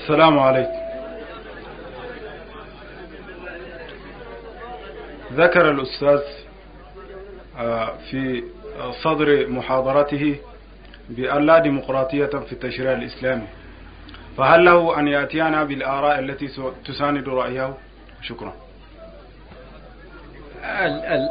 السلام عليكم ذكر الأستاذ في صدر محاضرته بأن لا ديمقراطية في التشريع الإسلامي فهل له أن يأتينا بالآراء التي تساند رأيه شكرا ال ال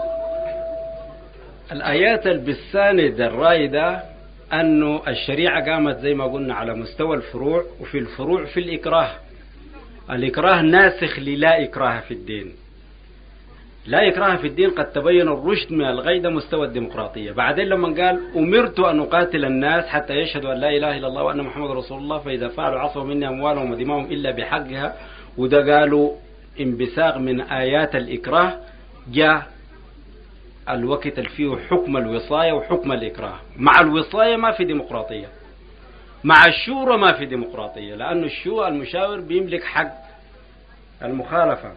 الآيات البساند الرأي ده أنه الشريعة قامت زي ما قلنا على مستوى الفروع وفي الفروع في الإكراه الإكراه ناسخ للا إكراه في الدين لا إكراه في الدين قد تبين الرشد من الغي ده مستوى الديمقراطية بعدين لما قال أمرت أن أقاتل الناس حتى يشهدوا أن لا إله إلا الله وأن محمد رسول الله فإذا فعلوا عصوا مني أموالهم ودماؤهم إلا بحقها وده قالوا انبثاق من آيات الإكراه جاء الوقت اللي فيه حكم الوصاية وحكم الإكراه مع الوصاية ما في ديمقراطية مع الشورى ما في ديمقراطية لأنه الشورى المشاور بيملك حق المخالفة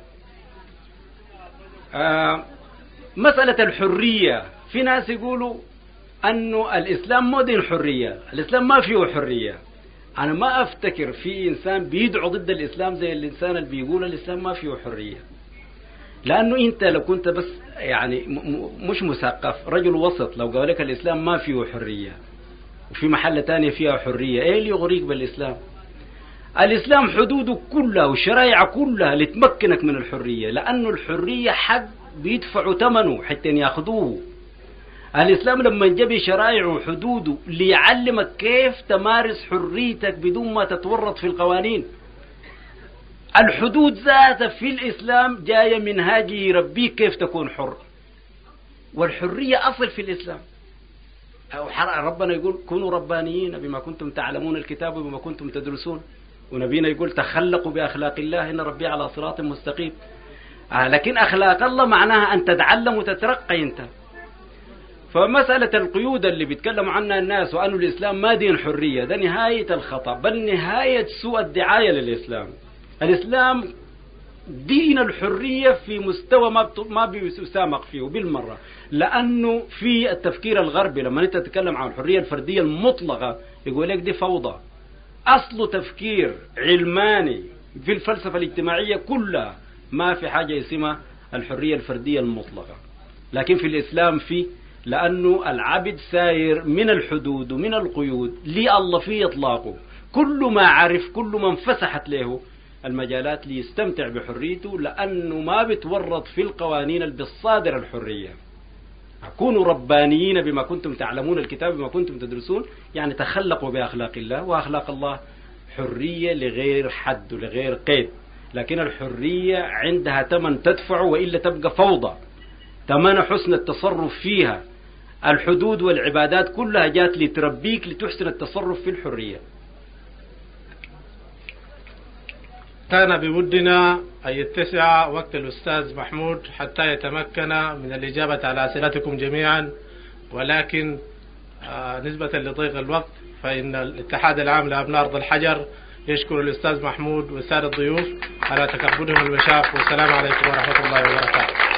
آه مسألة الحرية في ناس يقولوا أنه الإسلام مو دين حرية الإسلام ما فيه حرية أنا ما أفتكر في إنسان بيدعو ضد الإسلام زي الإنسان اللي بيقول الإسلام ما فيه حرية لأنه أنت لو كنت بس يعني مش مثقف رجل وسط لو قال لك الإسلام ما فيه حرية وفي محلة تانية فيها حرية إيه اللي يغريك بالإسلام الإسلام حدوده كلها والشرائع كلها لتمكنك من الحرية لأنه الحرية حق بيدفعوا ثمنه حتى ياخذوه الإسلام لما جاب شرائعه وحدوده ليعلمك كيف تمارس حريتك بدون ما تتورط في القوانين الحدود ذاتها في الإسلام جاية من هاجي يربيك كيف تكون حر والحرية أصل في الإسلام ربنا يقول كونوا ربانيين بما كنتم تعلمون الكتاب وبما كنتم تدرسون ونبينا يقول تخلقوا بأخلاق الله إن ربي على صراط مستقيم آه لكن أخلاق الله معناها أن تتعلم وتترقى أنت فمسألة القيود اللي بيتكلموا عنها الناس وأن الإسلام ما دين حرية ده نهاية الخطأ بل نهاية سوء الدعاية للإسلام الإسلام دين الحرية في مستوى ما ما بيسامق فيه بالمرة لأنه في التفكير الغربي لما أنت تتكلم عن الحرية الفردية المطلقة يقول لك دي فوضى أصل تفكير علماني في الفلسفة الاجتماعية كلها ما في حاجة اسمها الحرية الفردية المطلقة لكن في الإسلام في لأنه العبد ساير من الحدود ومن القيود لي الله في إطلاقه كل ما عرف كل ما انفسحت له المجالات ليستمتع بحريته لأنه ما بتورط في القوانين اللي بالصادر الحرية كونوا ربانيين بما كنتم تعلمون الكتاب بما كنتم تدرسون يعني تخلقوا بأخلاق الله وأخلاق الله حرية لغير حد ولغير قيد لكن الحرية عندها ثمن تدفع وإلا تبقى فوضى ثمن حسن التصرف فيها الحدود والعبادات كلها جات لتربيك لتحسن التصرف في الحرية كان بودنا أن يتسع وقت الأستاذ محمود حتى يتمكن من الإجابة على أسئلتكم جميعا ولكن نسبة لضيق الوقت فإن الاتحاد العام لأبناء أرض الحجر يشكر الأستاذ محمود والسادة الضيوف على تكبدهم المشاف والسلام عليكم ورحمة الله وبركاته